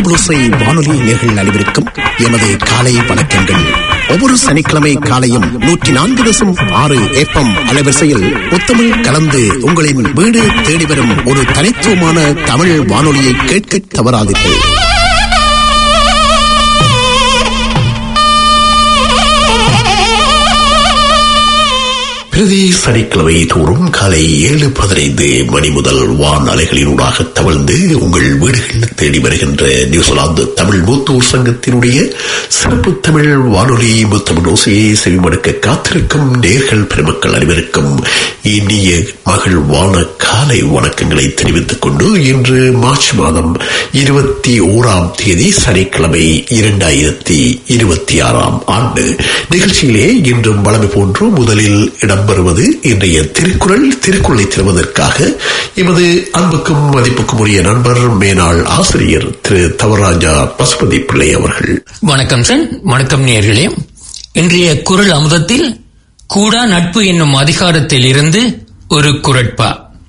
முத்தமிழோசை வானொலி நேர்கள் அனைவருக்கும் எமது காலை வணக்கங்கள் ஒவ்வொரு சனிக்கிழமை காலையும் நூற்றி நான்கு தசம் ஆறு ஏப்பம் அலைவரிசையில் முத்தமிழ் கலந்து உங்களின் வீடு தேடி வரும் ஒரு தனித்துவமான தமிழ் வானொலியை கேட்க தவறாதீர்கள் பிரதி சனிக்கிழமை தோறும் காலை ஏழு பதினைந்து மணி முதல் வான் அலைகளினூடாக தவழ்ந்து உங்கள் வீடுகள் தேடி வருகின்ற நியூசிலாந்து தமிழ் மூத்தோர் சங்கத்தினுடைய சிறப்பு தமிழ் வானொலி முத்தமிழ் ஓசையை செவிமடுக்க காத்திருக்கும் நேர்கள் பெருமக்கள் அனைவருக்கும் இனிய மகிழ்வான காலை வணக்கங்களை தெரிவித்துக் கொண்டு இன்று மார்ச் மாதம் இருபத்தி ஓராம் தேதி சனிக்கிழமை இரண்டாயிரத்தி இருபத்தி ஆறாம் ஆண்டு நிகழ்ச்சியிலே இன்றும் வளமை போன்று முதலில் இடம்பெறுவது இன்றைய திருக்குறள் திருக்குறளை தருவதற்காக எமது அன்புக்கும் மதிப்புக்கும் உரிய நண்பர் மேனாள் ஆசிரியர் திரு தவராஜா பசுபதி பிள்ளை அவர்கள் வணக்கம் சார் வணக்கம் நேர்களே இன்றைய குரல் அமுதத்தில் கூடா நட்பு என்னும் அதிகாரத்தில் இருந்து ஒரு குரட்பா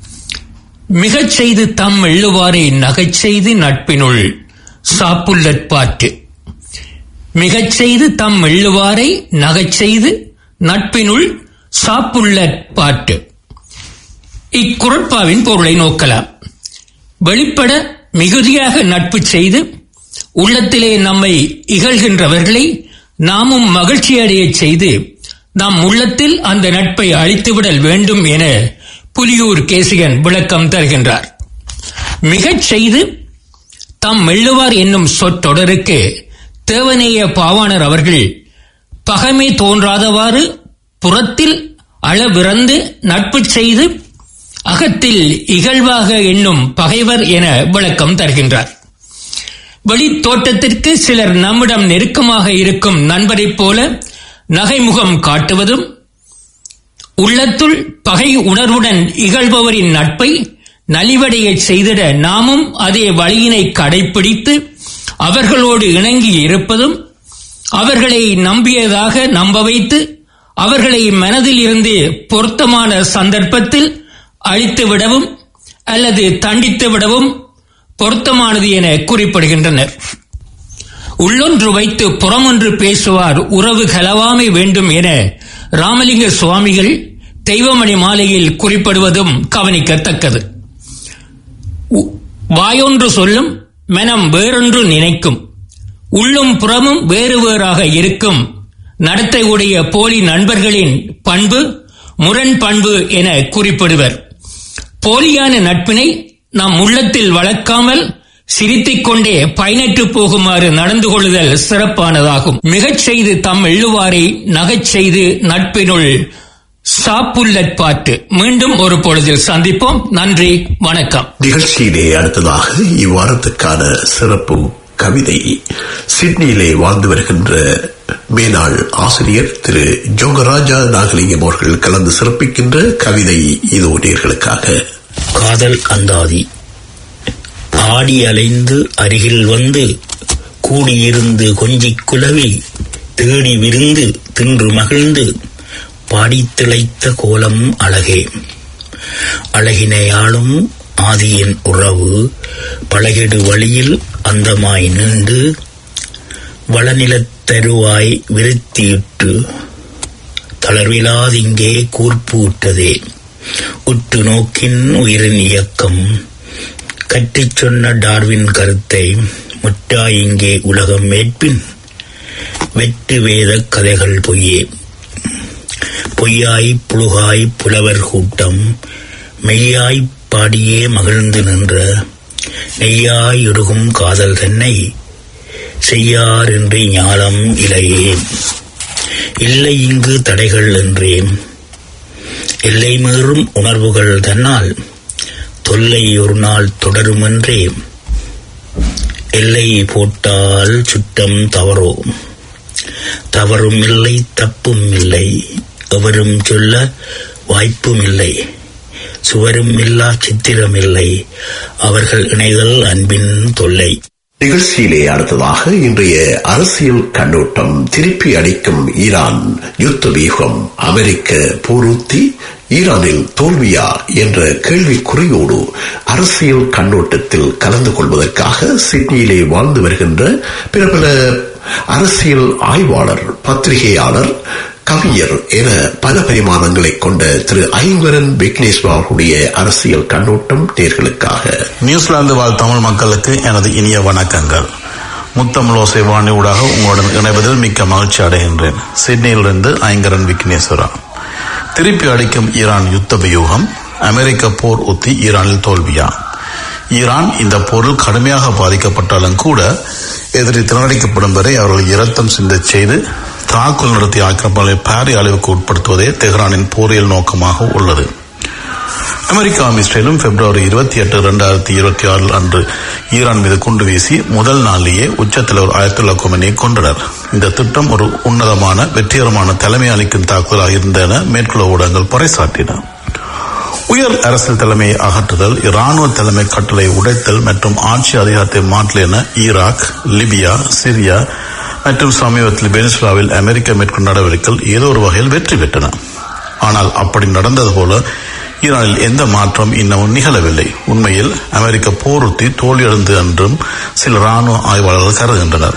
மிகச் செய்து தம் எள்ளுவாரை நகைச் செய்து நட்பினுள் சாப்புள்ளற்பாட்டு மிகச் செய்து தம் எள்ளுவாரை நகைச் செய்து நட்பினுள் சாப்புள்ளற்பாட்டு இக்குரட்பாவின் பொருளை நோக்கலாம் வெளிப்பட மிகுதியாக நட்பு செய்து உள்ளத்திலே நம்மை இகழ்கின்றவர்களை நாமும் மகிழ்ச்சி அடையச் செய்து நம் உள்ளத்தில் அந்த நட்பை அழித்துவிடல் வேண்டும் என புலியூர் கேசிகன் விளக்கம் தருகின்றார் மிகச் செய்து தம் மெல்லுவார் என்னும் சொற்றொடருக்கு தேவநேய பாவாணர் அவர்கள் பகைமை தோன்றாதவாறு புறத்தில் அளவிறந்து நட்பு செய்து அகத்தில் இகழ்வாக எண்ணும் பகைவர் என விளக்கம் தருகின்றார் வெளித்தோட்டத்திற்கு சிலர் நம்மிடம் நெருக்கமாக இருக்கும் நண்பரைப் போல நகைமுகம் காட்டுவதும் உள்ளத்துள் பகை உணர்வுடன் இகழ்பவரின் நட்பை நலிவடைய செய்திட நாமும் அதே வழியினை கடைபிடித்து அவர்களோடு இணங்கி இருப்பதும் அவர்களை நம்பியதாக நம்ப வைத்து அவர்களை மனதில் இருந்து பொருத்தமான சந்தர்ப்பத்தில் அழித்து விடவும் அல்லது தண்டித்து விடவும் பொருத்தமானது என குறிப்பிடுகின்றனர் உள்ளொன்று வைத்து புறமொன்று பேசுவார் உறவு கலவாமை வேண்டும் என ராமலிங்க சுவாமிகள் தெய்வமணி மாலையில் குறிப்பிடுவதும் கவனிக்கத்தக்கது வாயொன்று சொல்லும் மனம் வேறொன்று நினைக்கும் உள்ளும் புறமும் வேறு வேறாக இருக்கும் நடத்தை உடைய போலி நண்பர்களின் பண்பு முரண் பண்பு என குறிப்பிடுவர் போலியான நட்பினை நம் உள்ளத்தில் வளர்க்காமல் சிரித்துக் கொண்டே பயனற்று போகுமாறு நடந்து கொள்ளுதல் சிறப்பானதாகும் மிகச் செய்து தம் எள்ளுவாரை நகச் செய்து நட்பினுள் சாப்புள்ளற்பாட்டு மீண்டும் ஒரு பொழுதில் சந்திப்போம் நன்றி வணக்கம் நிகழ்ச்சியிலே அடுத்ததாக இவ்வாரத்துக்கான சிறப்பு கவிதை சிட்னியிலே வாழ்ந்து வருகின்ற மேனாள் ஆசிரியர் திரு ஜோகராஜா நாகலிங்கம் அவர்கள் கலந்து சிறப்பிக்கின்ற கவிதை இதோ நேர்களுக்காக காதல் அந்தாதி ஆடி அலைந்து அருகில் வந்து கூடியிருந்து கொஞ்சிக் குலவி தேடி விருந்து தின்று மகிழ்ந்து பாடித் திளைத்த கோலம் அழகே அழகினையாளும் ஆதியின் உறவு பழகிடு வழியில் அந்தமாய் நின்று வளநிலத் தருவாய் விருத்தியிட்டு தளர்விலாதிங்கே கூர்ப்பு விட்டதே உற்று நோக்கின் உயிரின் இயக்கம் கற்றிச் சொன்ன டார்வின் கருத்தை முட்டாய் இங்கே உலகம் மேற்பின் வெட்டு வேத கதைகள் பொய்யே பொய்யாய் புழுகாய் புலவர் கூட்டம் மெய்யாய் பாடியே மகிழ்ந்து நின்ற நெய்யாய் இடுகும் காதல் தன்னை செய்யார் என்று ஞானம் இலையே இல்லை இங்கு தடைகள் என்றேன் எல்லை மீறும் உணர்வுகள் தன்னால் தொல்லை ஒரு நாள் தொடருமென்றே எல்லை போட்டால் சுட்டம் தவறோ தவறும் இல்லை தப்பும் இல்லை எவரும் சொல்ல வாய்ப்பும் இல்லை சுவரும் இல்லா சித்திரம் இல்லை அவர்கள் இணைதல் அன்பின் தொல்லை நிகழ்ச்சியிலே அடுத்ததாக இன்றைய அரசியல் கண்ணோட்டம் திருப்பி அடிக்கும் ஈரான் யுத்த வியூகம் அமெரிக்க போருத்தி ஈரானில் தோல்வியா என்ற கேள்விக்குறியோடு அரசியல் கண்ணோட்டத்தில் கலந்து கொள்வதற்காக சிட்னியிலே வாழ்ந்து வருகின்ற பிரபல அரசியல் ஆய்வாளர் பத்திரிகையாளர் கவிஞர் என பல பரிமாணங்களை கொண்ட திரு ஐங்கரன் விக்னேஸ்வர் அவர்களுடைய அரசியல் கண்ணோட்டம் நேர்களுக்காக நியூசிலாந்து வாழ் தமிழ் மக்களுக்கு எனது இனிய வணக்கங்கள் முத்தமிழோசை வாணி ஊடாக உங்களுடன் இணைவதில் மிக்க மகிழ்ச்சி அடைகின்றேன் சிட்னியிலிருந்து ஐங்கரன் விக்னேஸ்வரா திருப்பி அடிக்கும் ஈரான் யுத்த வியூகம் அமெரிக்க போர் உத்தி ஈரானில் தோல்வியா ஈரான் இந்த போரில் கடுமையாக பாதிக்கப்பட்டாலும் கூட எதிரி திறனடிக்கப்படும் வரை அவர்கள் இரத்தம் சிந்தச் செய்து தாக்குதல் நடத்திய ஆக்கிரமிப்பாளரை பாரிய அளவுக்கு உட்படுத்துவதே தெஹ்ரானின் போரியல் நோக்கமாக உள்ளது அமெரிக்காவும் இஸ்ரேலும் பிப்ரவரி இருபத்தி எட்டு இரண்டாயிரத்தி இருபத்தி ஆறு அன்று ஈரான் மீது குண்டு வீசி முதல் நாளிலேயே உச்சத்தலைவர் ஆயத்துல்லா கொமனியை கொன்றனர் இந்த திட்டம் ஒரு உன்னதமான வெற்றிகரமான தலைமை அளிக்கும் தாக்குதலாக இருந்தன மேற்குள்ள ஊடகங்கள் பறைசாட்டின உயர் அரசியல் தலைமையை அகற்றுதல் இராணுவ தலைமை கட்டளை உடைத்தல் மற்றும் ஆட்சி அதிகாரத்தை மாற்றல் என ஈராக் லிபியா சிரியா மற்றும் சமீபத்தில் வெனிசுலாவில் அமெரிக்கா மேற்கொண்ட நடவடிக்கைகள் ஏதோ ஒரு வகையில் வெற்றி பெற்றன ஆனால் அப்படி நடந்தது போல ஈரானில் எந்த மாற்றம் இன்னமும் நிகழவில்லை உண்மையில் அமெரிக்க போருத்தி தோல்வியடைந்து என்றும் சில ராணுவ ஆய்வாளர்கள் கருதுகின்றனர்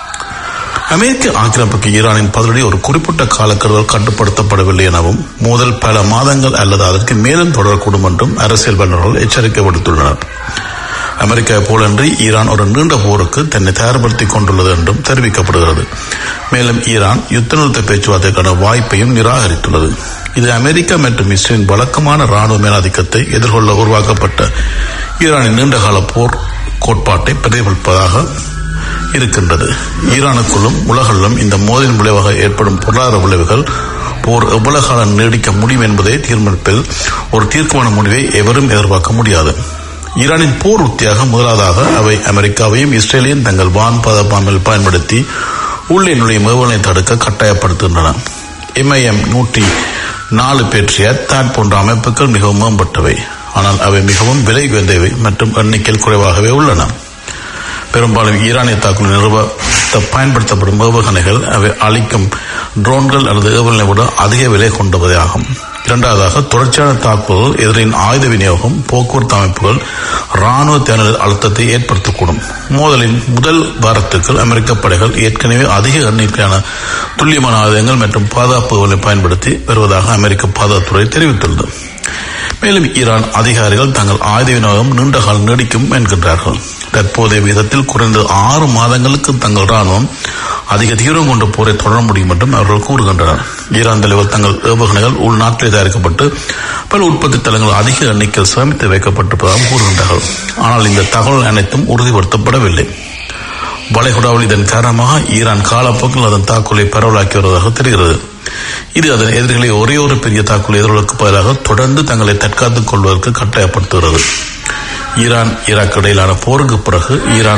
அமெரிக்க ஆக்கிரமிப்புக்கு ஈரானின் பதிலடி ஒரு குறிப்பிட்ட காலக்கெடுவில் கட்டுப்படுத்தப்படவில்லை எனவும் மோதல் பல மாதங்கள் அல்லது அதற்கு மேலும் தொடரக்கூடும் என்றும் அரசியல் வல்லுநர்கள் எச்சரிக்கை விடுத்துள்ளனர் அமெரிக்கா போலன்றி ஈரான் ஒரு நீண்ட போருக்கு தன்னை தயார்படுத்திக் கொண்டுள்ளது என்றும் தெரிவிக்கப்படுகிறது மேலும் ஈரான் யுத்த நிறுத்த பேச்சுவார்த்தைக்கான வாய்ப்பையும் நிராகரித்துள்ளது இது அமெரிக்கா மற்றும் இஸ்ரேலின் வழக்கமான ராணுவ மேலாதிக்கத்தை எதிர்கொள்ள உருவாக்கப்பட்ட ஈரானின் நீண்டகால போர் கோட்பாட்டை பிரதிபலிப்பதாக இருக்கின்றது ஈரானுக்குள்ளும் உலகிலும் இந்த மோதலின் விளைவாக ஏற்படும் பொருளாதார விளைவுகள் போர் எவ்வளவு காலம் நீடிக்க முடியும் என்பதை தீர்மானிப்பில் ஒரு தீர்க்கமான முடிவை எவரும் எதிர்பார்க்க முடியாது ஈரானின் போர் உத்தியாக முதலாவதாக அவை அமெரிக்காவையும் இஸ்ரேலையும் தங்கள் வான் பாதுகாப்பாமல் பயன்படுத்தி உள்ளே நுழையும் ஏவுகணை தடுக்க கட்டாயப்படுத்துகின்றன எம்ஐஎம் நூற்றி நாலு பேற்றிய தாட் போன்ற அமைப்புகள் மிகவும் மேம்பட்டவை ஆனால் அவை மிகவும் விலை உயர்ந்தவை மற்றும் எண்ணிக்கையில் குறைவாகவே உள்ளன பெரும்பாலும் ஈரானிய தாக்குதல் நிறுவ பயன்படுத்தப்படும் ஏவுகணைகள் அவை அளிக்கும் ட்ரோன்கள் அல்லது ஏவுகணை விட அதிக விலை கொண்டவை ஆகும் இரண்டாவதாக தொடர்ச்சியான தாக்குதல் எதிரின் ஆயுத விநியோகம் போக்குவரத்து அமைப்புகள் ராணுவ தேர்தல் அழுத்தத்தை ஏற்படுத்தக்கூடும் மோதலின் முதல் வாரத்துக்குள் அமெரிக்க படைகள் ஏற்கனவே அதிக எண்ணிக்கையான துல்லியமான ஆயுதங்கள் மற்றும் பாதுகாப்புகளை பயன்படுத்தி வருவதாக அமெரிக்க பாதுகாப்புத்துறை தெரிவித்துள்ளது மேலும் ஈரான் அதிகாரிகள் தங்கள் ஆயுத விநியோகம் நீண்ட காலம் நீடிக்கும் என்கின்றார்கள் தற்போதைய விதத்தில் குறைந்த ஆறு மாதங்களுக்கு தங்கள் ராணுவம் அதிக தீவிரம் கொண்ட போரை தொடர முடியும் என்றும் அவர்கள் கூறுகின்றனர் ஈரான் தலைவர் தங்கள் ஏவுகணைகள் உள்நாட்டில் தயாரிக்கப்பட்டு பல உற்பத்தி தளங்கள் அதிக எண்ணிக்கையில் சேமித்து வைக்கப்பட்டிருப்பதாகவும் கூறுகின்றார்கள் ஆனால் இந்த தகவல் அனைத்தும் உறுதிப்படுத்தப்படவில்லை வளைகுடாவில் இதன் காரணமாக ஈரான் காலப்போக்கில் அதன் தாக்குதலை பரவலாக்கி வருவதாக தெரிகிறது இது அதன் எதிரிகளை ஒரே ஒரு பெரிய தாக்குதல் எதிர்கொள்வதற்கு பதிலாக தொடர்ந்து தங்களை தற்காத்துக் கொள்வதற்கு கட்டாயப்படுத்துகிறது ஈரான் ஈராக் இடையிலான போருக்கு பிறகு ஈரான்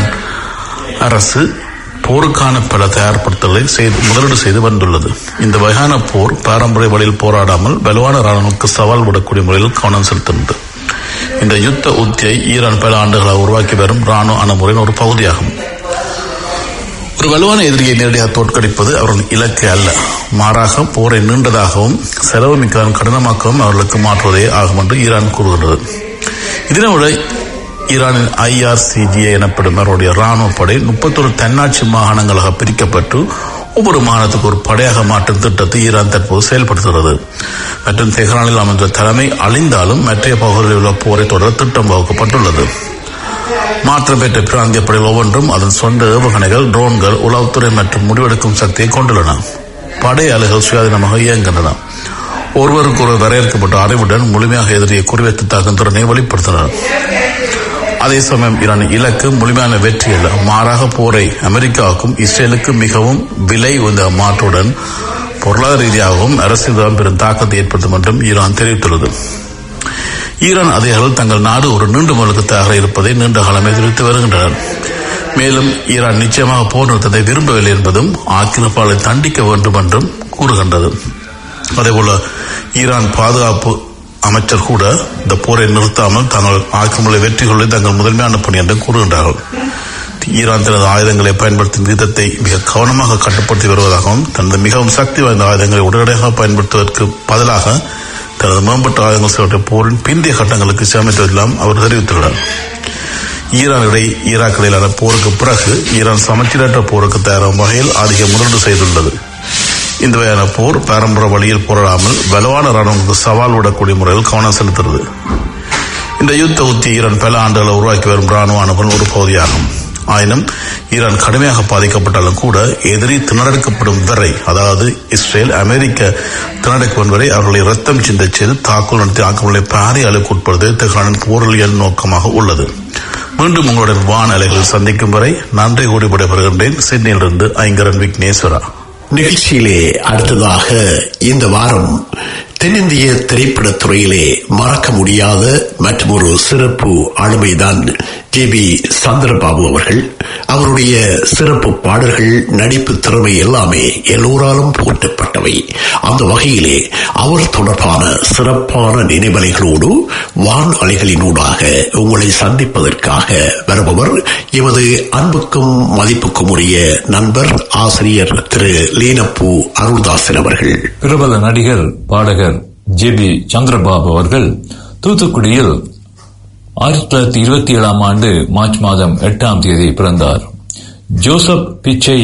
அரசு போருக்கான பல தயார்படுத்தல்களை செய்து முதலீடு செய்து வந்துள்ளது இந்த வகையான போர் பாரம்பரிய வழியில் போராடாமல் வலுவான ராணுவனுக்கு சவால் விடக்கூடிய முறையில் கவனம் செலுத்துகிறது இந்த யுத்த உத்தியை ஈரான் பல ஆண்டுகளாக உருவாக்கி வரும் ராணுவ அணுமுறையின் ஒரு பகுதியாகும் ஒரு வலுவான எதிரியை நேரடியாக தோற்கடிப்பது அவர்களின் இலக்கு அல்ல மாறாக போரை நீண்டதாகவும் செலவு மிக்கவும் கடினமாக்கவும் அவர்களுக்கு மாற்றுவதே ஆகும் என்று ஈரான் கூறுகிறது இதனை விட ஈரானின் ஐஆர்சிஜிஏ எனப்படும் அவருடைய ராணுவ படை முப்பத்தொரு தன்னாட்சி மாகாணங்களாக பிரிக்கப்பட்டு ஒவ்வொரு மாகாணத்துக்கு ஒரு படையாக மாற்றும் திட்டத்தை ஈரான் தற்போது செயல்படுத்துகிறது மற்றும் தெஹ்ரானில் அமைந்த தலைமை அழிந்தாலும் மற்ற பகுதிகளில் உள்ள போரை தொடர திட்டம் வகுக்கப்பட்டுள்ளது மாற்றம் பெற்ற பிராந்திய படைகள் ஒவ்வொன்றும் அதன் சொந்த ஏவுகணைகள் ட்ரோன்கள் உளவுத்துறை மற்றும் முடிவெடுக்கும் சக்தியை கொண்டுள்ளன படை அலைகள் சுயாதீனமாக இயங்குகின்றன ஒருவருக்கு ஒரு வரையறுக்கப்பட்ட அறிவுடன் முழுமையாக எதிரியை குறிவைத்து தாக்கும் திறனை வெளிப்படுத்தினர் அதே சமயம் ஈரான் இலக்கு முழுமையான வெற்றி அல்ல மாறாக போரை அமெரிக்காவுக்கும் இஸ்ரேலுக்கு மிகவும் விலை உந்த மாற்றுடன் பொருளாதார ரீதியாகவும் அரசியல் பெரும் தாக்கத்தை ஏற்படுத்தும் என்றும் ஈரான் தெரிவித்துள்ளது ஈரான் அதிகாரிகள் தங்கள் நாடு ஒரு நீண்ட முழுக்க தயாராக இருப்பதை நீண்ட காலமே தெரிவித்து வருகின்றனர் மேலும் ஈரான் நிச்சயமாக போர் நிறுத்தத்தை விரும்பவில்லை என்பதும் ஆக்கிரமிப்பாளரை தண்டிக்க வேண்டும் என்றும் கூறுகின்றது அதேபோல ஈரான் பாதுகாப்பு அமைச்சர் கூட இந்த போரை நிறுத்தாமல் தங்கள் ஆக்கிரமிப்பை வெற்றி கொள்ள தங்கள் முதன்மையான பணி என்று கூறுகின்றார்கள் ஈரான் தனது ஆயுதங்களை பயன்படுத்தும் விதத்தை மிக கவனமாக கட்டுப்படுத்தி வருவதாகவும் தனது மிகவும் சக்தி வாய்ந்த ஆயுதங்களை உடனடியாக பயன்படுத்துவதற்கு பதிலாக தனது மேம்பட்ட ஆயுதங்கள் சிலவற்றை போரின் பிந்தைய கட்டங்களுக்கு சேமித்ததெல்லாம் அவர் தெரிவித்துள்ளார் ஈரான் இடை ஈராக் இடையிலான போருக்கு பிறகு ஈரான் சமச்சீரற்ற போருக்கு தயாராகும் வகையில் அதிக முதலீடு செய்துள்ளது இந்த வகையான போர் பாரம்பரிய வழியில் போராடாமல் வலுவான ராணுவங்களுக்கு சவால் விடக்கூடிய முறையில் கவனம் செலுத்துகிறது இந்த யுத்த உத்தி ஈரான் பல ஆண்டுகளை உருவாக்கி வரும் ராணுவ அணுகுன் ஒரு பகுதியாகும் ஆயினும் ஈரான் கடுமையாக பாதிக்கப்பட்டாலும் கூட எதிரி திணறடிக்கப்படும் வரை அதாவது இஸ்ரேல் அமெரிக்க திணறடிக்கும் வரை அவர்களை ரத்தம் சிந்தச் செய்து தாக்குதல் நடத்தி ஆக்கங்களை பாரிய அளவுக்கு உட்படுத்த தெஹ்ரானின் போரலியல் நோக்கமாக உள்ளது மீண்டும் உங்களுடன் வான் அலைகளில் சந்திக்கும் வரை நன்றி கூறி விடைபெறுகின்றேன் சிட்னியிலிருந்து ஐங்கரன் விக்னேஸ்வரா நிகழ்ச்சியிலே அடுத்ததாக இந்த வாரம் தென்னிந்திய திரைப்படத் துறையிலே மறக்க முடியாத மற்றொரு சிறப்பு ஆளுமைதான் ஜே பி சந்திரபாபு அவர்கள் அவருடைய சிறப்பு பாடல்கள் நடிப்பு திறமை எல்லாமே எல்லோராலும் போற்றப்பட்டவை அந்த வகையிலே அவர் தொடர்பான சிறப்பான நினைவலைகளோடு வான் அலைகளினூடாக உங்களை சந்திப்பதற்காக வருபவர் எமது அன்புக்கும் மதிப்புக்கும் உரிய நண்பர் ஆசிரியர் திரு லீனப்பூ அருள்தாசன் அவர்கள் பிரபல நடிகர் பாடகர் ஜே பி சந்திரபாபு அவர்கள் தூத்துக்குடியில் ஆயிரத்தி தொள்ளாயிரத்தி இருபத்தி ஏழாம் ஆண்டு மார்ச் மாதம் எட்டாம் தேதி பிறந்தார் ஜோசப் பிச்சை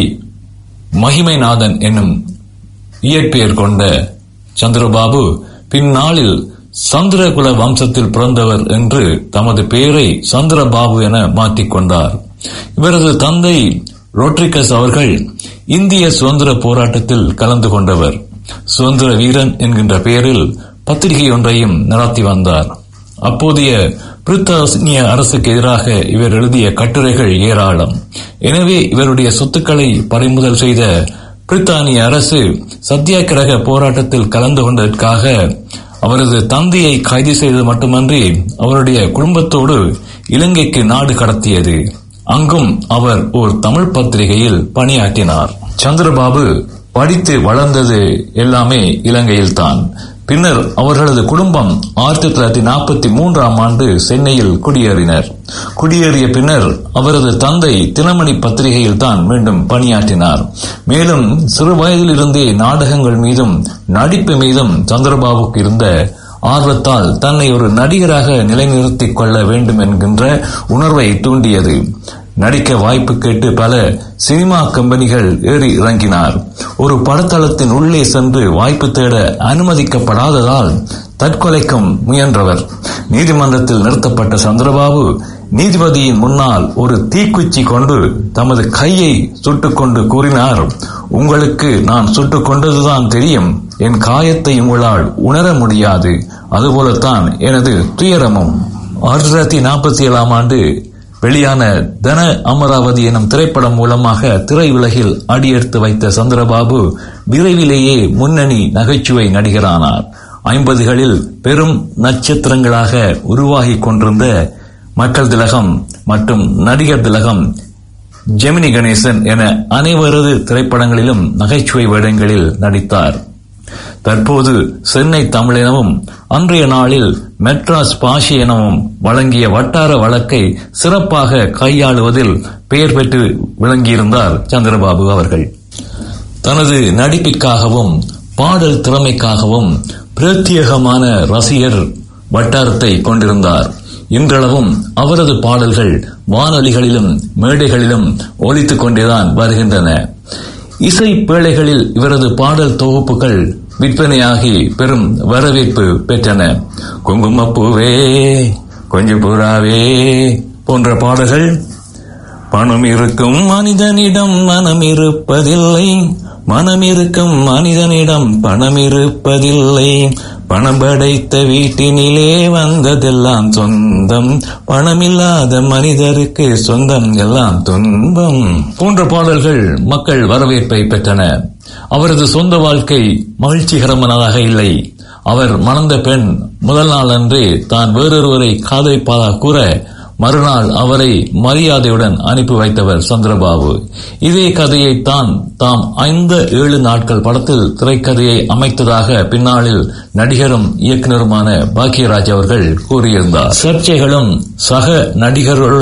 மகிமைநாதன் என்னும் இயற்பெயர் கொண்ட சந்திரபாபு பின்னாளில் சந்திரகுல வம்சத்தில் பிறந்தவர் என்று தமது பெயரை சந்திரபாபு என மாற்றிக்கொண்டார் இவரது தந்தை ரோட்ரிகஸ் அவர்கள் இந்திய சுதந்திர போராட்டத்தில் கலந்து கொண்டவர் சுதந்திர வீரன் என்கின்ற பெயரில் பத்திரிகை ஒன்றையும் நடத்தி வந்தார் அப்போதைய பிரித்தானிய அரசுக்கு எதிராக இவர் எழுதிய கட்டுரைகள் ஏராளம் எனவே இவருடைய சொத்துக்களை பறிமுதல் செய்த பிரித்தானிய அரசு சத்தியாகிரக போராட்டத்தில் கலந்து கொண்டதற்காக அவரது தந்தையை கைது செய்தது மட்டுமன்றி அவருடைய குடும்பத்தோடு இலங்கைக்கு நாடு கடத்தியது அங்கும் அவர் ஒரு தமிழ் பத்திரிகையில் பணியாற்றினார் சந்திரபாபு படித்து வளர்ந்தது எல்லாமே இலங்கையில்தான் பின்னர் அவர்களது குடும்பம் ஆயிரத்தி தொள்ளாயிரத்தி நாற்பத்தி மூன்றாம் ஆண்டு சென்னையில் குடியேறினர் குடியேறிய பின்னர் அவரது தந்தை தினமணி பத்திரிகையில் தான் மீண்டும் பணியாற்றினார் மேலும் சிறு வயதிலிருந்தே நாடகங்கள் மீதும் நடிப்பு மீதும் சந்திரபாபுக்கு இருந்த ஆர்வத்தால் தன்னை ஒரு நடிகராக நிலைநிறுத்திக் கொள்ள வேண்டும் என்கின்ற உணர்வை தூண்டியது நடிக்க வாய்ப்பு கேட்டு பல சினிமா கம்பெனிகள் ஏறி இறங்கினார் ஒரு படத்தளத்தின் உள்ளே சென்று வாய்ப்பு தேட அனுமதிக்கப்படாததால் தற்கொலைக்கும் முயன்றவர் நீதிமன்றத்தில் நிறுத்தப்பட்ட சந்திரபாபு நீதிபதியின் முன்னால் ஒரு தீக்குச்சி கொண்டு தமது கையை சுட்டுக்கொண்டு கூறினார் உங்களுக்கு நான் சுட்டுக் கொண்டதுதான் தெரியும் என் காயத்தை உங்களால் உணர முடியாது அதுபோலத்தான் எனது துயரமும் ஆயிரத்தி தொள்ளாயிரத்தி நாற்பத்தி ஏழாம் ஆண்டு வெளியான தன அமராவதி எனும் திரைப்படம் மூலமாக திரையுலகில் அடியெடுத்து வைத்த சந்திரபாபு விரைவிலேயே முன்னணி நகைச்சுவை நடிகரானார் ஐம்பதுகளில் பெரும் நட்சத்திரங்களாக உருவாகி கொண்டிருந்த மக்கள் திலகம் மற்றும் நடிகர் திலகம் ஜெமினி கணேசன் என அனைவரது திரைப்படங்களிலும் நகைச்சுவை வேடங்களில் நடித்தார் தற்போது சென்னை தமிழ் எனவும் அன்றைய நாளில் மெட்ராஸ் பாஷி எனவும் வழங்கிய வட்டார வழக்கை சிறப்பாக கையாளுவதில் பெயர் பெற்று விளங்கியிருந்தார் சந்திரபாபு அவர்கள் தனது நடிப்பிற்காகவும் பாடல் திறமைக்காகவும் பிரத்யேகமான ரசிகர் வட்டாரத்தை கொண்டிருந்தார் இன்றளவும் அவரது பாடல்கள் வானொலிகளிலும் மேடைகளிலும் ஒலித்துக் கொண்டேதான் வருகின்றன இசை பேழைகளில் இவரது பாடல் தொகுப்புகள் விற்பனையாகி பெரும் வரவேற்பு பெற்றன குங்குமப்பூவே கொஞ்சம் புறாவே போன்ற பாடல்கள் பணம் இருக்கும் மனிதனிடம் மனம் இருப்பதில்லை மனம் இருக்கும் மனிதனிடம் பணம் இருப்பதில்லை பணம் படைத்த வீட்டினிலே வந்ததெல்லாம் சொந்தம் பணமில்லாத மனிதருக்கு சொந்தம் எல்லாம் துன்பம் போன்ற பாடல்கள் மக்கள் வரவேற்பை பெற்றன அவரது சொந்த வாழ்க்கை மகிழ்ச்சிகரமானதாக இல்லை அவர் மணந்த பெண் முதல் நாள் அன்றே தான் வேறொருவரை காதலிப்பதாக கூற மறுநாள் அவரை மரியாதையுடன் அனுப்பி வைத்தவர் சந்திரபாபு இதே கதையை தான் தாம் ஐந்து ஏழு நாட்கள் படத்தில் திரைக்கதையை அமைத்ததாக பின்னாளில் நடிகரும் இயக்குனருமான பாக்யராஜ் அவர்கள் கூறியிருந்தார் சர்ச்சைகளும் சக நடிகர்களுடன்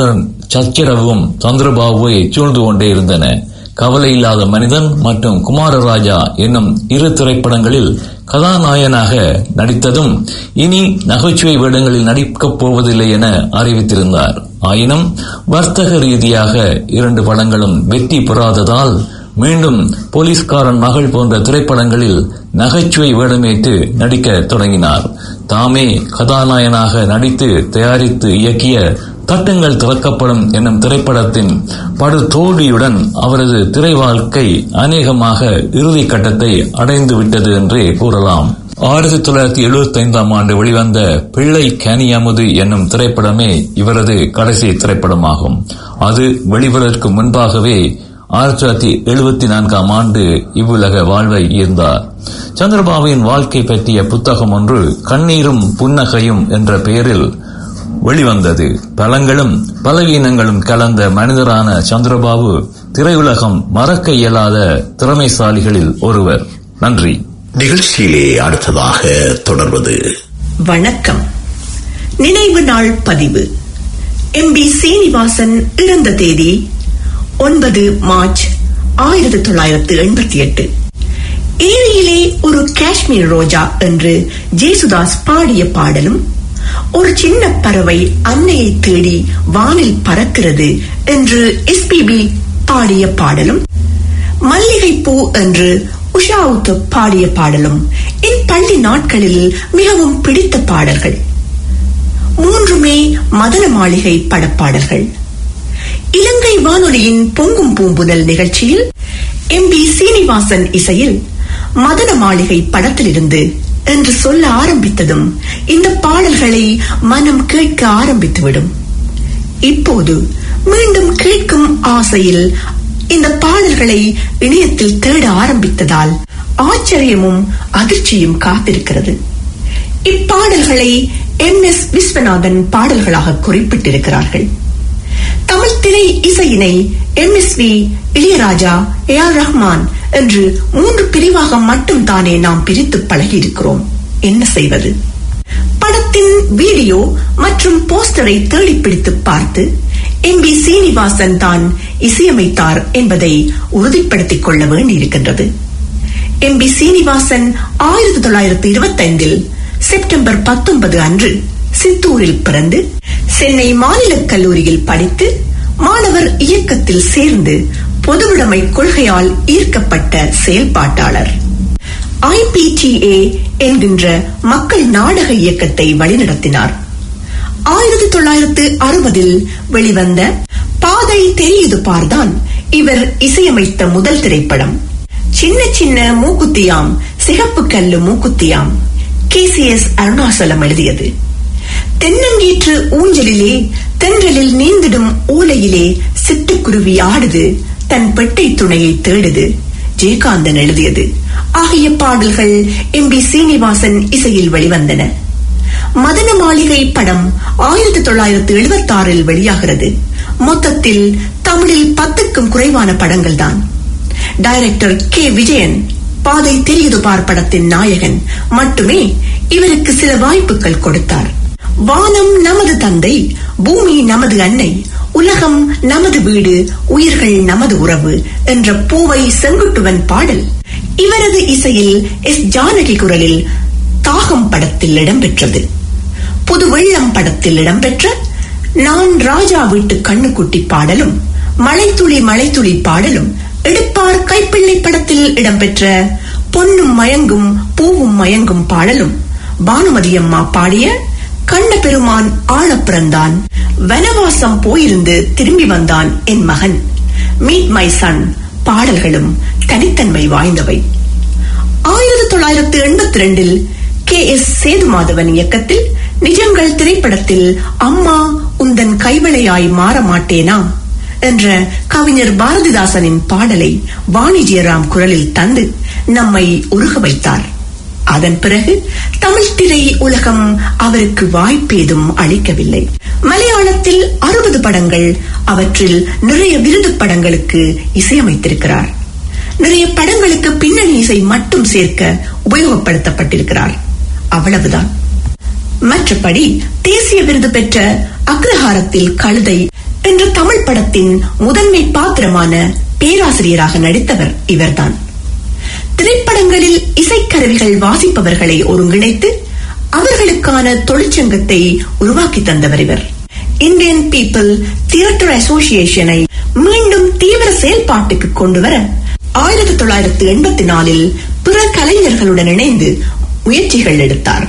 சச்சரவும் சந்திரபாபுவை சூழ்ந்து கொண்டே இருந்தன கவலை இல்லாத மனிதன் மற்றும் குமாரராஜா என்னும் இரு திரைப்படங்களில் கதாநாயகனாக நடித்ததும் இனி நகைச்சுவை வேடங்களில் நடிக்கப் போவதில்லை என அறிவித்திருந்தார் ஆயினும் வர்த்தக ரீதியாக இரண்டு படங்களும் வெற்றி பெறாததால் மீண்டும் போலீஸ்காரன் மகள் போன்ற திரைப்படங்களில் நகைச்சுவை வேடமேற்று நடிக்க தொடங்கினார் தாமே கதாநாயகனாக நடித்து தயாரித்து இயக்கிய தட்டுங்கள் திறக்கப்படும் என்னும் திரைப்படத்தின் படு தோல்வியுடன் அவரது திரை வாழ்க்கை அநேகமாக இறுதி கட்டத்தை அடைந்து விட்டது என்றே கூறலாம் ஆயிரத்தி தொள்ளாயிரத்தி எழுபத்தி ஐந்தாம் ஆண்டு வெளிவந்த பிள்ளை கனியமுது என்னும் திரைப்படமே இவரது கடைசி திரைப்படமாகும் அது வெளிவதற்கு முன்பாகவே ஆயிரத்தி தொள்ளாயிரத்தி எழுபத்தி நான்காம் ஆண்டு இவ்வுலக வாழ்வை ஈர்ந்தார் சந்திரபாபுவின் வாழ்க்கை பற்றிய புத்தகம் ஒன்று கண்ணீரும் புன்னகையும் என்ற பெயரில் வெளிவந்தது பலங்களும் பலவீனங்களும் கலந்த மனிதரான சந்திரபாபு திரையுலகம் மறக்க இயலாத திறமைசாலிகளில் ஒருவர் நன்றி நிகழ்ச்சியிலே அடுத்ததாக தொடர்வது வணக்கம் நினைவு நாள் பதிவு எம் பி சீனிவாசன் இறந்த தேதி ஒன்பது மார்ச் ஆயிரத்தி தொள்ளாயிரத்து எண்பத்தி எட்டு ஏரியிலே ஒரு காஷ்மீர் ரோஜா என்று ஜேசுதாஸ் பாடிய பாடலும் ஒரு சின்ன பறவை அன்னையை தேடி வானில் பறக்கிறது என்று எஸ்பிபி பாடிய பாடலும் மல்லிகை பூ என்று உஷாவுத்து பாடிய பாடலும் என் பள்ளி நாட்களில் மிகவும் பிடித்த பாடல்கள் மூன்றுமே மதன மாளிகை படப்பாடல்கள் இலங்கை வானொலியின் பொங்கும் பூம்புதல் நிகழ்ச்சியில் எம் பி சீனிவாசன் இசையில் மதன மாளிகை படத்திலிருந்து என்று சொல்ல ஆரம்பித்ததும் இந்த பாடல்களை மனம் கேட்க ஆரம்பித்துவிடும் இப்போது மீண்டும் கேட்கும் ஆசையில் இந்த பாடல்களை இணையத்தில் தேட ஆரம்பித்ததால் ஆச்சரியமும் அதிர்ச்சியும் காத்திருக்கிறது இப்பாடல்களை எம் எஸ் விஸ்வநாதன் பாடல்களாக குறிப்பிட்டிருக்கிறார்கள் தமிழ் திரை இசையினை M S V Ilaiyaraaja A R Rahman என்று மூன்று பிரிவாக மட்டும் தானே நாம் பிரித்து பழகியிருக்கிறோம் என்ன செய்வது படத்தின் வீடியோ மற்றும் போஸ்டரை தேடி பிடித்து பார்த்து எம் பி சீனிவாசன் தான் இசையமைத்தார் என்பதை உறுதிப்படுத்திக் கொள்ள வேண்டியிருக்கின்றது எம் பி சீனிவாசன் ஆயிரத்தி தொள்ளாயிரத்தி இருபத்தி ஐந்தில் செப்டம்பர் பத்தொன்பது அன்று சித்தூரில் பிறந்து சென்னை மாநிலக் கல்லூரியில் படித்து மாணவர் இயக்கத்தில் சேர்ந்து பொதுவுடைமை கொள்கையால் ஈர்க்கப்பட்ட செயல்பாட்டாளர் ஐபிடிஏ என்கின்ற மக்கள் நாடக இயக்கத்தை வழிநடத்தினார் ஆயிரத்தி தொள்ளாயிரத்து அறுபதில் வெளிவந்த பாதை தெரியுது பார்தான் இவர் இசையமைத்த முதல் திரைப்படம் சின்ன சின்ன மூக்குத்தியாம் சிகப்பு கல்லு மூக்குத்தியாம் கே சி எஸ் அருணாசலம் எழுதியது தென்னங்கீற்று ஊஞ்சலிலே தென்றலில் நீந்திடும் ஓலையிலே சிட்டுக்குருவி ஆடுது தன் பெட்டை துணையை தேடுது ஜெயகாந்தன் எழுதியது ஆகிய பாடல்கள் எம் பி சீனிவாசன் இசையில் வெளிவந்தன மதன மாளிகை படம் ஆயிரத்தி தொள்ளாயிரத்து எழுபத்தி ஆறில் வெளியாகிறது மொத்தத்தில் தமிழில் பத்துக்கும் குறைவான படங்கள் தான் டைரக்டர் கே விஜயன் பாதை தெரியுது பார் படத்தின் நாயகன் மட்டுமே இவருக்கு சில வாய்ப்புகள் கொடுத்தார் வானம் நமது தந்தை பூமி நமது அன்னை உலகம் நமது வீடு உயிர்கள் நமது உறவு என்ற பூவை செங்குட்டுவன் பாடல் இவரது இசையில் எஸ் ஜானகி குரலில் தாகம் படத்தில் இடம்பெற்றது புது வெள்ளம் படத்தில் இடம்பெற்ற நான் ராஜா வீட்டு கண்ணுக்குட்டி பாடலும் மலைத்துளி மலைத்துளி பாடலும் எடுப்பார் கைப்பிள்ளை படத்தில் இடம்பெற்ற பொன்னும் மயங்கும் பூவும் மயங்கும் பாடலும் பானுமதி அம்மா பாடிய கண்ண பெருமான் ஆழ பிறந்தான் வனவாசம் போயிருந்து திரும்பி வந்தான் என் மகன் மீட் மை சன் பாடல்களும் தனித்தன்மை வாய்ந்தவை ஆயிரத்தி தொள்ளாயிரத்து எண்பத்தி ரெண்டில் கே எஸ் சேதுமாதவன் இயக்கத்தில் நிஜங்கள் திரைப்படத்தில் அம்மா உந்தன் கைவளையாய் மாற மாட்டேனா என்ற கவிஞர் பாரதிதாசனின் பாடலை வாணி ஜெயராம் குரலில் தந்து நம்மை உருக வைத்தார் அதன் பிறகு தமிழ் திரை உலகம் அவருக்கு வாய்ப்பேதும் அளிக்கவில்லை மலையாளத்தில் அறுபது படங்கள் அவற்றில் நிறைய விருது படங்களுக்கு இசையமைத்திருக்கிறார் நிறைய படங்களுக்கு பின்னணி இசை மட்டும் சேர்க்க உபயோகப்படுத்தப்பட்டிருக்கிறார் அவ்வளவுதான் மற்றபடி தேசிய விருது பெற்ற அக்ரஹாரத்தில் கழுதை என்ற தமிழ் படத்தின் முதன்மை பாத்திரமான பேராசிரியராக நடித்தவர் இவர்தான் திரைப்படங்களில் இசைக்கருவிகள் வாசிப்பவர்களை ஒருங்கிணைத்து அவர்களுக்கான தொழிற்சங்கத்தை உருவாக்கி தந்தவர் இவர் இந்தியன் பீப்பிள் தியேட்டர் அசோசியேஷனை மீண்டும் தீவிர செயல்பாட்டுக்கு கொண்டு வர ஆயிரத்தி தொள்ளாயிரத்தி எண்பத்தி நாலில் பிற கலைஞர்களுடன் இணைந்து முயற்சிகள் எடுத்தார்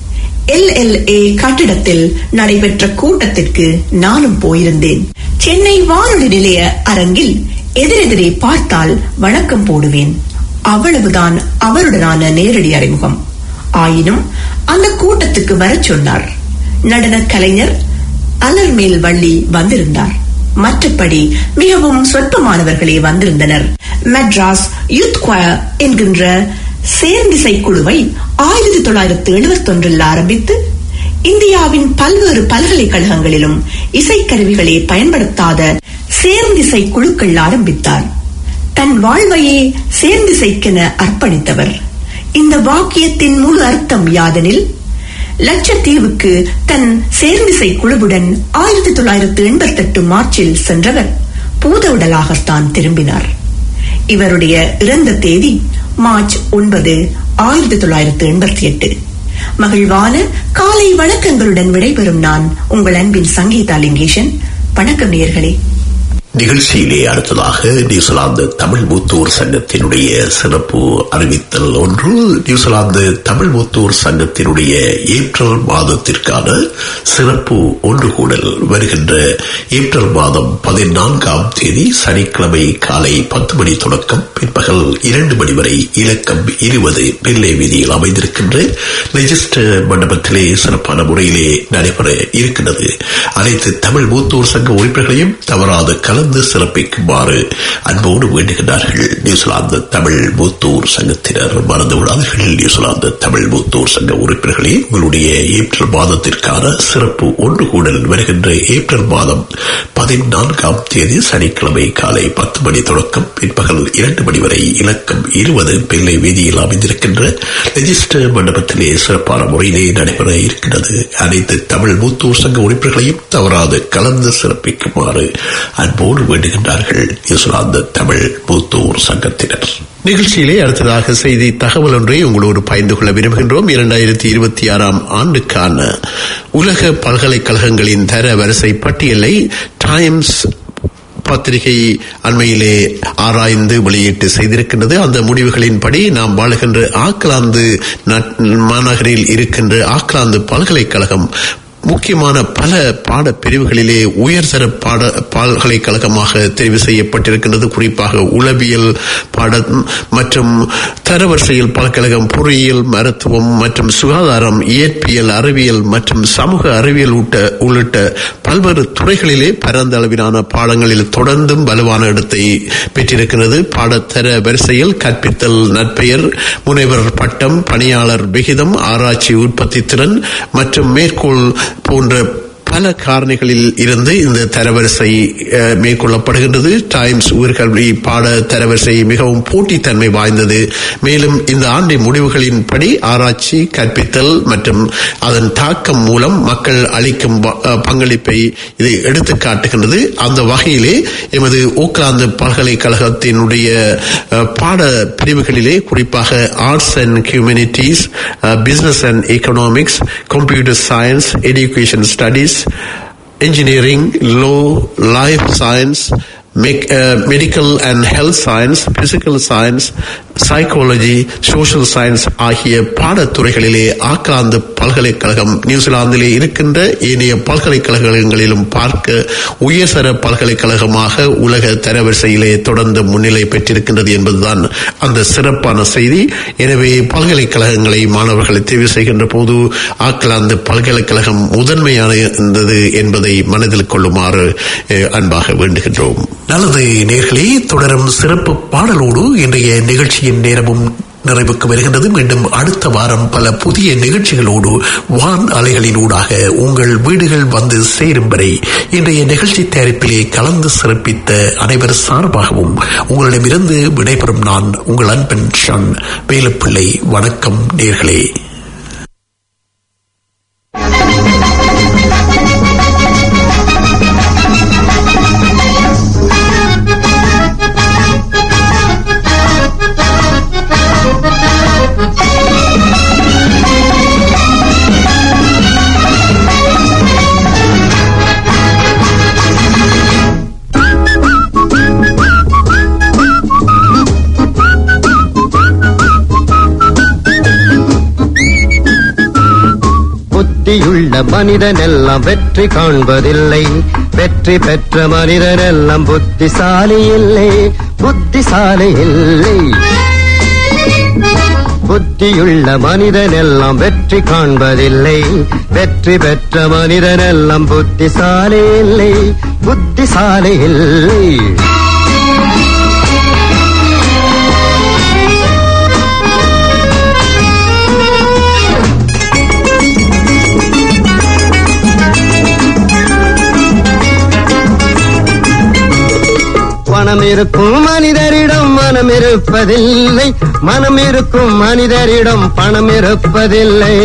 எல்எல்ஏ கட்டிடத்தில் நடைபெற்ற கூட்டத்திற்கு நானும் போயிருந்தேன் சென்னை வானொலி நிலைய அரங்கில் எதிரெதிரே பார்த்தால் வணக்கம் போடுவேன் அவ்வளவுதான் அவருடனான நேரடி அறிமுகம் ஆயினும் அந்த கூட்டத்துக்கு வரச் சொன்னார் நடன கலைஞர் அலர்மேல் வள்ளி வந்திருந்தார் மற்றபடி மிகவும் சொற்பமானவர்களே வந்திருந்தனர் மெட்ராஸ் யூத் குவயர் என்கின்ற சேர்ந்திசை குழுவை ஆயிரத்தி தொள்ளாயிரத்தி எழுபத்தி ஒன்றில் ஆரம்பித்து இந்தியாவின் பல்வேறு பல்கலைக்கழகங்களிலும் இசைக்கருவிகளை பயன்படுத்தாத சேர்ந்திசை குழுக்கள் ஆரம்பித்தார் தன் வாழ்வையே சேர்ந்திசைக்கென அர்ப்பணித்தவர் இந்த வாக்கியத்தின் முழு அர்த்தம் யாதெனில் லட்சத்தீவுக்கு தன் சேர்ந்திசை குழுவுடன் ஆயிரத்தி தொள்ளாயிரத்தி எண்பத்தி எட்டு மார்ச்சில் சென்றவர் பூதவுடலாகத்தான் திரும்பினார் இவருடைய இறந்த தேதி மார்ச் ஒன்பது ஆயிரத்தி தொள்ளாயிரத்தி எண்பத்தி எட்டு மகிழ்வான காலை வணக்கங்களுடன் விடைபெறும் நான் உங்கள் அன்பின் சங்கீதா லிங்கேஷன் வணக்கம் நேயர்களே நிகழ்ச்சியிலே அடுத்ததாக நியூசிலாந்து தமிழ் மூத்தோர் சங்கத்தினுடைய சிறப்பு அறிவித்தல் ஒன்று நியூசிலாந்து தமிழ் மூத்தோர் சங்கத்தினுடைய ஏப்ரல் மாதத்திற்கான சிறப்பு ஒன்று கூடல் வருகின்ற ஏப்ரல் மாதம் பதினான்காம் தேதி சனிக்கிழமை காலை பத்து மணி தொடக்கம் பிற்பகல் இரண்டு மணி வரை இலக்கம் இருபது நெல்லை வீதியில் அமைந்திருக்கின்ற ரெஜிஸ்டர் மண்டபத்திலே சிறப்பான முறையிலே நடைபெற இருக்கின்றது அனைத்து தமிழ் மூத்தோர் சங்க உறுப்பினர்களையும் தவறாது கலந்து சிறப்பிக்குமாறு அன்போடு வேண்டுகின்றார்கள் நியூசிலாந்து தமிழ் மூத்தோர் சங்கத்தினர் மறந்து விடாதீர்கள் நியூசிலாந்து தமிழ் மூத்தோர் சங்க உறுப்பினர்களே உங்களுடைய ஏப்ரல் மாதத்திற்கான சிறப்பு ஒன்று கூடல் வருகின்ற ஏப்ரல் மாதம் பதினான்காம் தேதி சனிக்கிழமை காலை பத்து மணி தொடக்கம் பிற்பகல் இரண்டு மணி வரை இலக்கம் இருபது பிள்ளை வீதியில் அமைந்திருக்கின்ற ரெஜிஸ்டர் மண்டபத்திலே சிறப்பான முறையிலே நடைபெற இருக்கிறது அனைத்து தமிழ் மூத்தோர் சங்க உறுப்பினர்களையும் தவறாது கலந்து சிறப்பிக்குமாறு அன்போடு வேண்டுகின்றார்கள் நியூசிலாந்து தமிழ் மூத்தோர் சங்கத்தினர் நிகழ்ச்சியிலே அடுத்ததாக செய்தி தகவல் ஒன்றை உங்களோடு பகிர்ந்து கொள்ள விரும்புகின்றோம் இரண்டாயிரத்தி இருபத்தி ஆறாம் ஆண்டுக்கான உலக பல்கலைக்கழகங்களின் தர வரிசை பட்டியலை டைம்ஸ் பத்திரிகை அண்மையிலே ஆராய்ந்து வெளியீட்டு செய்திருக்கின்றது அந்த முடிவுகளின்படி நாம் வாழுகின்ற ஆக்லாந்து மாநகரில் இருக்கின்ற ஆக்லாந்து பல்கலைக்கழகம் முக்கியமான பல பாட பிரிவுகளிலே உயர்தர பாட பல்கலைக்கழகமாக தெரிவு செய்யப்பட்டிருக்கின்றது குறிப்பாக உளவியல் பாடம் மற்றும் தரவரிசையில் பல்கலைக்கழகம் பொறியியல் மருத்துவம் மற்றும் சுகாதாரம் இயற்பியல் அறிவியல் மற்றும் சமூக அறிவியல் உள்ளிட்ட பல்வேறு துறைகளிலே பரந்த அளவிலான பாடங்களில் தொடர்ந்தும் வலுவான இடத்தை பெற்றிருக்கிறது பாடத்தர வரிசையில் கற்பித்தல் நற்பெயர் முனைவர் பட்டம் பணியாளர் விகிதம் ஆராய்ச்சி உற்பத்தி திறன் மற்றும் மேற்கோள் போன்ற பல காரணிகளில் இருந்து இந்த தரவரிசை மேற்கொள்ளப்படுகின்றது டைம்ஸ் உயர்கல்வி பாட தரவரிசை மிகவும் போட்டித்தன்மை வாய்ந்தது மேலும் இந்த ஆண்டின் முடிவுகளின்படி ஆராய்ச்சி கற்பித்தல் மற்றும் அதன் தாக்கம் மூலம் மக்கள் அளிக்கும் பங்களிப்பை இது எடுத்து காட்டுகின்றது அந்த வகையிலே எமது ஓக்லாந்து பல்கலைக்கழகத்தினுடைய பாட பிரிவுகளிலே குறிப்பாக arts and humanities business and economics computer science education studies engineering, law, life science, Make, uh, medical and health science, physical science, psychology, social science ஆகிய பாடத்துறைகளிலே ஆக்லாந்து பல்கலைக்கழகம் நியூசிலாந்திலே இருக்கின்ற ஏனைய பல்கலைக்கழகங்களிலும் பார்க்க உயர்தர பல்கலைக்கழகமாக உலக தரவரிசையிலே தொடர்ந்து முன்னிலை பெற்றிருக்கின்றது என்பதுதான் அந்த சிறப்பான செய்தி எனவே பல்கலைக்கழகங்களை மாணவர்களை தேர்வு செய்கின்ற போது ஆக்லாந்து பல்கலைக்கழகம் முதன்மையானது என்பதை மனதில் கொள்ளுமாறு அன்பாக வேண்டுகின்றோம் நல்லது நேர்களே தொடரும் சிறப்பு பாடலோடு இன்றைய நிகழ்ச்சியின் நேரமும் நிறைவுக்கு வருகின்றது மீண்டும் அடுத்த வாரம் பல புதிய நிகழ்ச்சிகளோடு வான் அலைகளினூடாக உங்கள் வீடுகள் வந்து சேரும் வரை இன்றைய நிகழ்ச்சி தயாரிப்பிலே கலந்து சிறப்பித்த அனைவர் சார்பாகவும் உங்களிடமிருந்து விடைபெறும் நான் உங்கள் அன்பன் ஷன் வேலுப்பிள்ளை வணக்கம் நேர்களே Thank you. புத்தியுள்ள மனிதன் எல்லாம் வெற்றி காண்பதில்லை வெற்றி பெற்ற மனிதன் எல்லாம் புத்திசாலி இல்லை புத்திசாலி இல்லை புத்தியுள்ள மனிதன் எல்லாம் வெற்றி காண்பதில்லை வெற்றி பெற்ற மனிதன் எல்லாம் புத்திசாலி இல்லை புத்திசாலி இல்லை பணம் இருக்கும் மனிதரிடம் மனம் இருப்பதில்லை மனம் இருக்கும் மனிதரிடம் பணம் இருப்பதில்லை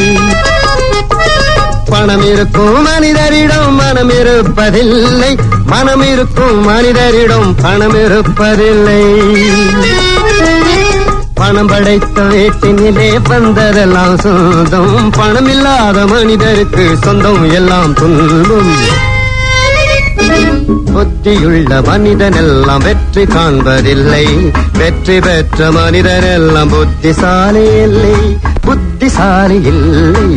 பணம் இருக்கும் மனிதரிடம் மனம் இருப்பதில்லை மனம் இருக்கும் மனிதரிடம் பணம் இருப்பதில்லை பணம் படைத்த வீட்டினிலே வந்ததெல்லாம் சொந்தம் பணம் இல்லாத மனிதருக்கு சொந்தம் எல்லாம் துன்பம் புத்தியுள்ள மனிதன் எல்லாம் வெற்றி காண்பதில்லை வெற்றி பெற்ற மனிதன் எல்லாம் புத்திசாலி இல்லை புத்திசாலி இல்லை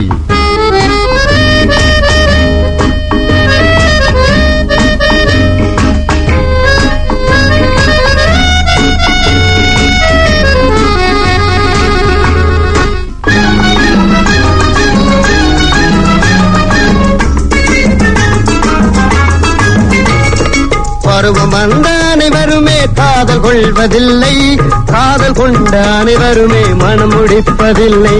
பருவம் வந்த அனைவருமே காதல் கொள்வதில்லை காதல் கொண்ட அனைவருமே மனம் முடிப்பதில்லை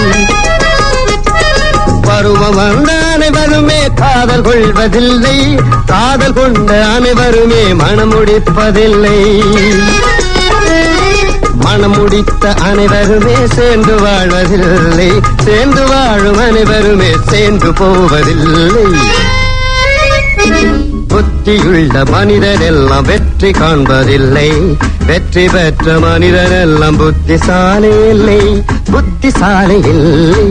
பருவம் வந்த அனைவருமே காதல் கொள்வதில்லை காதல் கொண்ட அனைவருமே மனம் முடிப்பதில்லை மனம் முடித்த அனைவருமே சேர்ந்து வாழ்வதில்லை சேர்ந்து வாழும் அனைவருமே சேர்ந்து போவதில்லை புத்தியுள்ள மனிதன் எல்லாம் வெற்றி காண்பதில்லை வெற்றி பெற்ற மனிதன் எல்லாம் புத்திசாலி இல்லை புத்திசாலி இல்லை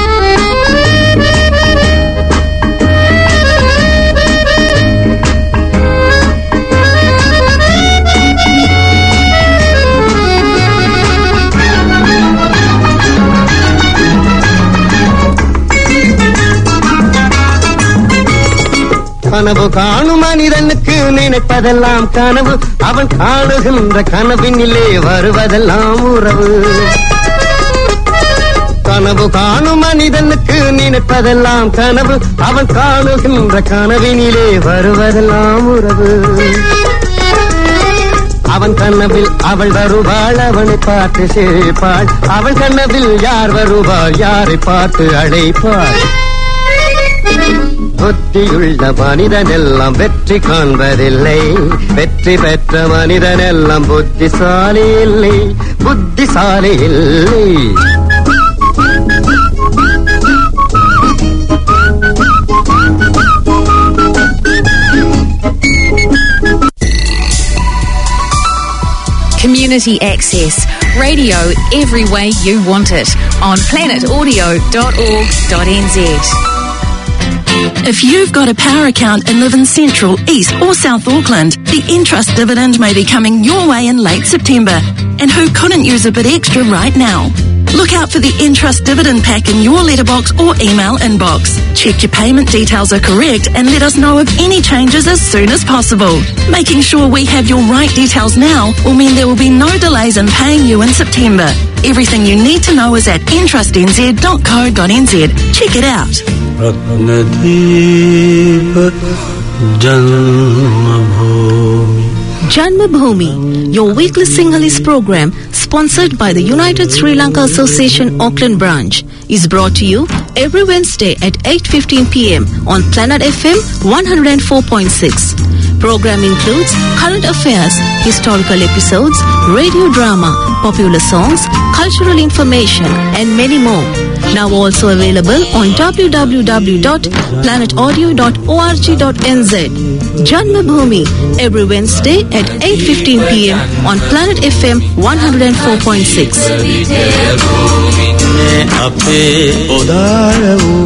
கனவு காணும் மனிதனுக்கு நினைப்பதெல்லாம் கனவு அவன் காணுகின்ற கனவினிலே வருவதெல்லாம் உறவு கனவு காணும் மனிதனுக்கு நினைப்பதெல்லாம் கனவு அவன் காணுகின்ற கனவினிலே வருவதெல்லாம் உறவு அவன் கனவில் அவள் வருவாள் அவனை பார்த்து சிரிப்பாள் அவள் கனவில் யார் வருவாள் யாரை பார்த்து அழைப்பாள் புத்தியுள்ள மனிதன் எல்லாம் வெற்றி காண்பதில்லை வெற்றி பெற்ற மனிதன் எல்லாம் புத்திசாலி இல்லை புத்திசாலி இல்லை Community access. Radio every way you want it on planetaudio.org.nz. If you've got a power account and live in Central, East or South Auckland, the Entrust dividend may be coming your way in late September. And who couldn't use a bit extra right now? Look out for the Entrust dividend pack in your letterbox or email inbox. Check your payment details are correct and let us know of any changes as soon as possible. Making sure we have your right details now will mean there will be no delays in paying you in September. Everything you need to know is at entrustnz.co.nz. Check it out. Ratnadeep जन्मभूमि Janmabhoomi, your weekly Sinhalese program, sponsored by the United Sri Lanka Association Auckland branch, is brought to you every Wednesday at 8:15 p.m. on Planet FM 104.6. Program includes current affairs, historical episodes, radio drama, popular songs, cultural information, and many more. Now also available on www.planetaudio.org.nz. Janmabhoomi every Wednesday at 8:15 p.m. on Planet FM 104.6. අපේ ඔදාර වූ